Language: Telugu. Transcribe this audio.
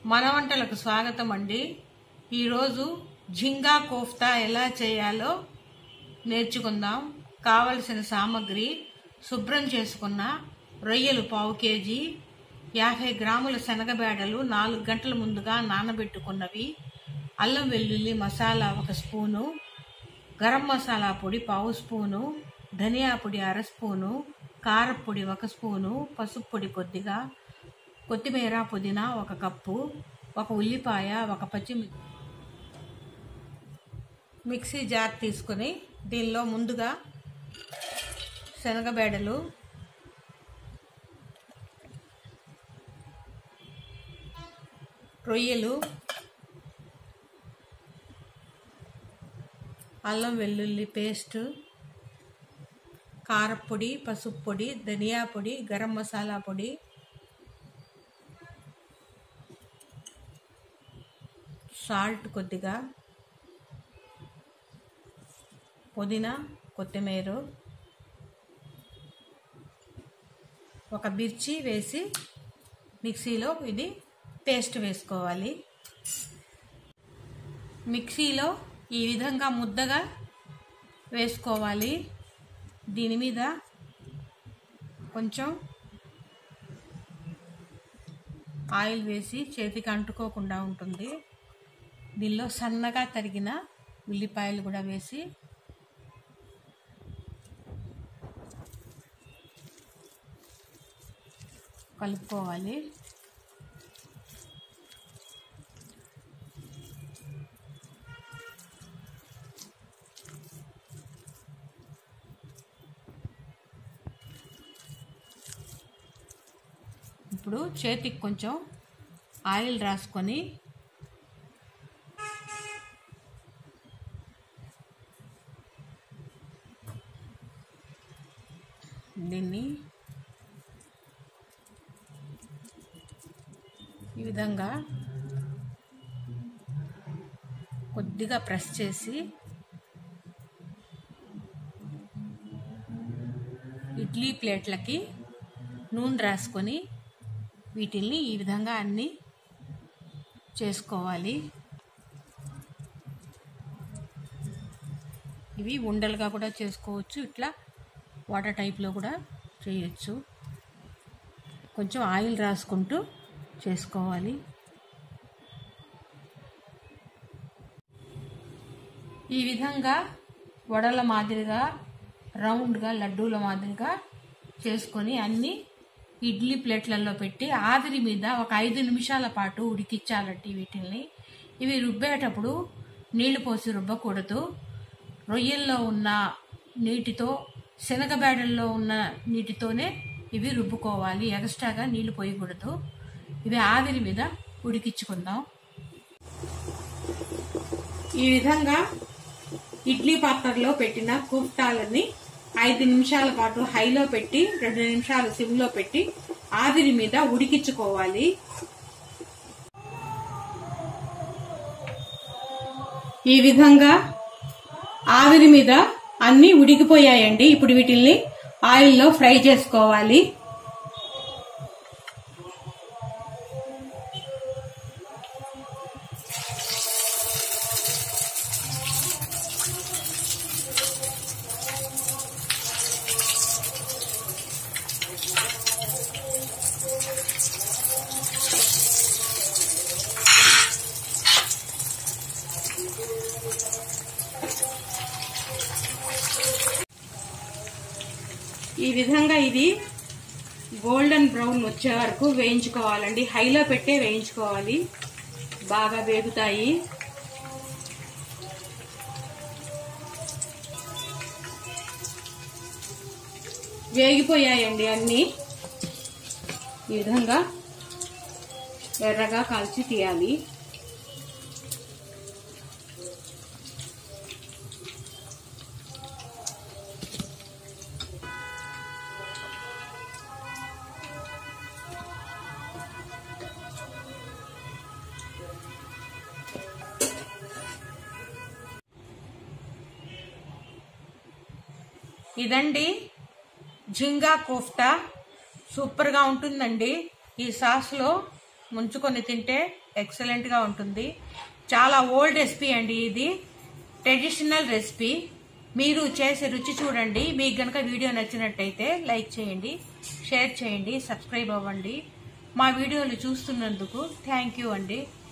మన వంటలకు స్వాగతం అండి ఈరోజు ఝింగా కోఫ్తా ఎలా చేయాలో నేర్చుకుందాం కావలసిన సామాగ్రి శుభ్రం చేసుకున్న రొయ్యలు పావు కేజీ యాభై గ్రాముల శనగబేడలు నాలుగు గంటల ముందుగా నానబెట్టుకున్నవి అల్లం వెల్లుల్లి మసాలా ఒక స్పూను గరం మసాలా పొడి పావు స్పూను ధనియా పొడి అర స్పూను కారపొడి ఒక స్పూను పసుపు పొడి కొద్దిగా కొత్తిమీర పుదీనా ఒక కప్పు ఒక ఉల్లిపాయ ఒక పచ్చిమిర్చి మిక్సీ జార్ తీసుకొని దీనిలో ముందుగా శనగబేడలు రొయ్యలు అల్లం వెల్లుల్లి పేస్ట్ కారపొడి పసుపు పొడి ధనియా పొడి గరం మసాలా పొడి సాల్ట్ కొద్దిగా పుదీనా కొత్తిమీర ఒక మిర్చి వేసి మిక్సీలో ఇది పేస్ట్ వేసుకోవాలి మిక్సీలో ఈ విధంగా ముద్దగా వేసుకోవాలి దీని మీద కొంచెం ఆయిల్ వేసి చేతికి అంటుకోకుండా ఉంటుంది దీనిలో సన్నగా తరిగిన ఉల్లిపాయలు కూడా వేసి కలుపుకోవాలి ఇప్పుడు చేతికి కొంచెం ఆయిల్ రాసుకొని దీన్ని ఈ విధంగా కొద్దిగా ప్రెస్ చేసి ఇడ్లీ ప్లేట్లకి నూనె రాసుకొని వీటిల్ని ఈ విధంగా అన్నీ చేసుకోవాలి ఇవి ఉండలుగా కూడా చేసుకోవచ్చు ఇట్లా వాటర్ టైప్లో కూడా చేయొచ్చు కొంచెం ఆయిల్ రాసుకుంటూ చేసుకోవాలి ఈ విధంగా వడల మాదిరిగా రౌండ్గా లడ్డూల మాదిరిగా చేసుకొని అన్నీ ఇడ్లీ ప్లేట్లలో పెట్టి ఆవిరి మీద ఒక ఐదు నిమిషాల పాటు ఉడికించాలండి వీటిల్ని ఇవి రుబ్బేటప్పుడు నీళ్లు పోసి రుబ్బకూడదు రొయ్యల్లో ఉన్న నీటితో శనగబేడల్లో ఉన్న నీటితోనే ఇవి రుబ్బుకోవాలి ఎక్స్ట్రాగా నీళ్లు పోయకూడదు ఇవి ఆవిరి మీద ఉడికించుకుందాం ఈ విధంగా ఇడ్లీ పాత్రలో పెట్టిన కుఫ్తాలని ఐదు నిమిషాల పాటు హైలో పెట్టి రెండు నిమిషాలు సిమ్లో పెట్టి ఆవిరి మీద ఉడికించుకోవాలి ఈ విధంగా ఆవిరి మీద అన్ని ఉడికిపోయాయండి ఇప్పుడు వీటిల్ని ఆయిల్లో ఫ్రై చేసుకోవాలి ఈ విధంగా ఇది గోల్డెన్ బ్రౌన్ వచ్చే వరకు వేయించుకోవాలండి హైలో పెట్టే వేయించుకోవాలి బాగా వేగుతాయి వేగిపోయాయండి అన్నీ ఈ విధంగా ఎర్రగా కాల్చి తీయాలి ఇదండి జింగా కోఫ్తా సూపర్గా ఉంటుందండి ఈ సాస్లో ముంచుకొని తింటే ఎక్సలెంట్గా ఉంటుంది చాలా ఓల్డ్ రెసిపీ అండి ఇది ట్రెడిషనల్ రెసిపీ మీరు చేసే రుచి చూడండి మీకు గనక వీడియో నచ్చినట్టయితే లైక్ చేయండి షేర్ చేయండి సబ్స్క్రైబ్ అవ్వండి మా వీడియోలు చూస్తున్నందుకు థ్యాంక్ యూ అండి